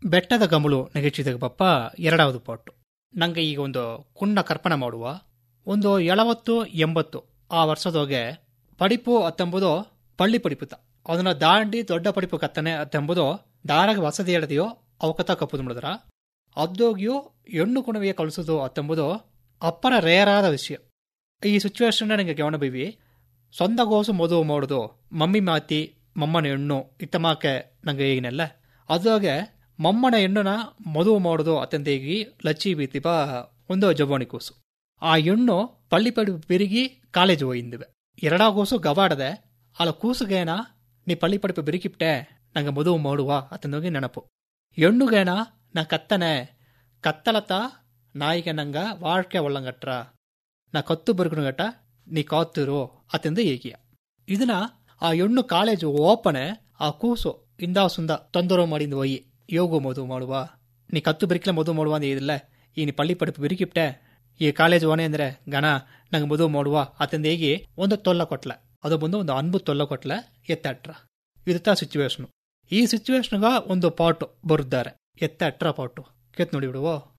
ಬೆಟ್ಟದ ಗಮಲು ನೆಗೆಚಿದಾಗ ಬಪ್ಪ ಎರಡಾவது ಪಾಟು ನಂಗೆ ಈಗ ಒಂದು ಕುಣ್ಣ ಕರ್ಪಣೆ ಮಾಡುವ ಒಂದು ಎಳವತ್ತು ಎಂಬತ್ತು ಆ ವರ್ಷದೊಗೆ ಪಡಿಪು ಅತ್ತೆಂಬುದು ಪಳ್ಳಿ ಪಡಿಪುತ ಅದನ್ನ ದಾಂಡಿ ದೊಡ್ಡ ಪಡಿಪು ಕತ್ತನೆ ಅತ್ತೆಂಬುದು ದಾರಾಗ ವಸತಿ ಎಳೆದಿಯೋ ಅವಕತ ಕಪ್ಪುದು ಮಾಡಿದ್ರ ಅದ್ದೋಗಿಯೋ ಹೆಣ್ಣು ಕುಣವಿಯ ಕಳಿಸೋದು ಅತ್ತೆಂಬುದು ಅಪ್ಪನ ರೇರಾದ ವಿಷಯ ಈ ಸಿಚುವೇಶನ್ ನನಗೆ ಗಮನ ಬೈವಿ ಸ್ವಂತ ಗೋಸು ಮದುವೆ ಮಾಡೋದು ಮಮ್ಮಿ ಮಾತಿ ಮಮ್ಮನ ಹೆಣ್ಣು ಇತ್ತಮಾಕೆ ನಂಗೆ ಈಗಿನೆಲ್ಲ ಅದಾಗೆ ಮಮ್ಮನ ಹೆಣ್ಣುನ ಮದುವೆ ಮಾಡೋದು ಅತ್ಯಂತೇಗಿ ಲಚ್ಚಿ ಬೀತಿಪ ಒಂದು ಜವಾಣಿ ಕೂಸು ಆ ಹೆಣ್ಣು ಪಳ್ಳಿ ಪಡಿ ಬೆರಿಗಿ ಕಾಲೇಜು ಹೋಯಿಂದಿವೆ ಎರಡಾ ಕೂಸು ಗವಾಡದೆ ಅಲ್ಲ ಕೂಸುಗೇನ ನೀ ಪಳ್ಳಿ ಪಡಿಪು ಬೆರಿಕಿಪ್ಟೆ ನಂಗೆ ಮದುವೆ ಮಾಡುವ ಅತಂದೋಗಿ ನೆನಪು ಹೆಣ್ಣುಗೇನ ನಾ ಕತ್ತನೆ ಕತ್ತಲತ ನಾಯಿಗೆ ನಂಗ ವಾಳ್ಕೆ ಒಳ್ಳಂಗಟ್ರ ನಾ ಕತ್ತು ಬರ್ಗುಣಗಟ್ಟ ನೀ ಕಾತ್ತಿರು ಅತೆಂದು ಏಗಿಯ ಇದನ್ನ ಆ ಹೆಣ್ಣು ಕಾಲೇಜು ಓಪನೆ ಆ ಕೂಸು ಇಂದಾ ಸುಂದ ತೊಂದರೆ ಮಾಡಿಂದ ಒಯ್ಯಿ ಯೋಗು ಮದುವೆ ಮಾಡುವ ನೀ ಕತ್ತು ಬರಿಕ್ಲೆ ಮದುವೆ ಮಾಡುವ ಅಂತ ಇದಿಲ್ಲ ಈ ನೀ ಪಳ್ಳಿ ಪಡಿಪು ಬಿರಿಕಿಪ್ಟೆ ಈ ಕಾಲೇಜ್ ಓನೆ ಅಂದ್ರೆ ಗಣ ನಂಗೆ ಮದುವೆ ಮಾಡುವ ಅತಂದ ಹೇಗಿ ಒಂದು ತೊಲ್ಲ ಕೊಟ್ಲ ಅದು ಬಂದು ಒಂದು ಅನ್ಬು ತೊಲ್ಲ ಕೊಟ್ಲ ಎತ್ತಟ್ರ ಇದುತ್ತ ಸಿಚುವೇಶನ್ ಈ ಸಿಚುವೇಶನ್ಗ ಒಂದು ಪಾಟು ಬರುತ್ತಾರೆ ಎತ್ತ ಅಟ್ರ ಪಾಟು ಕೇತ್ ನೋಡಿ ಬಿಡುವೋ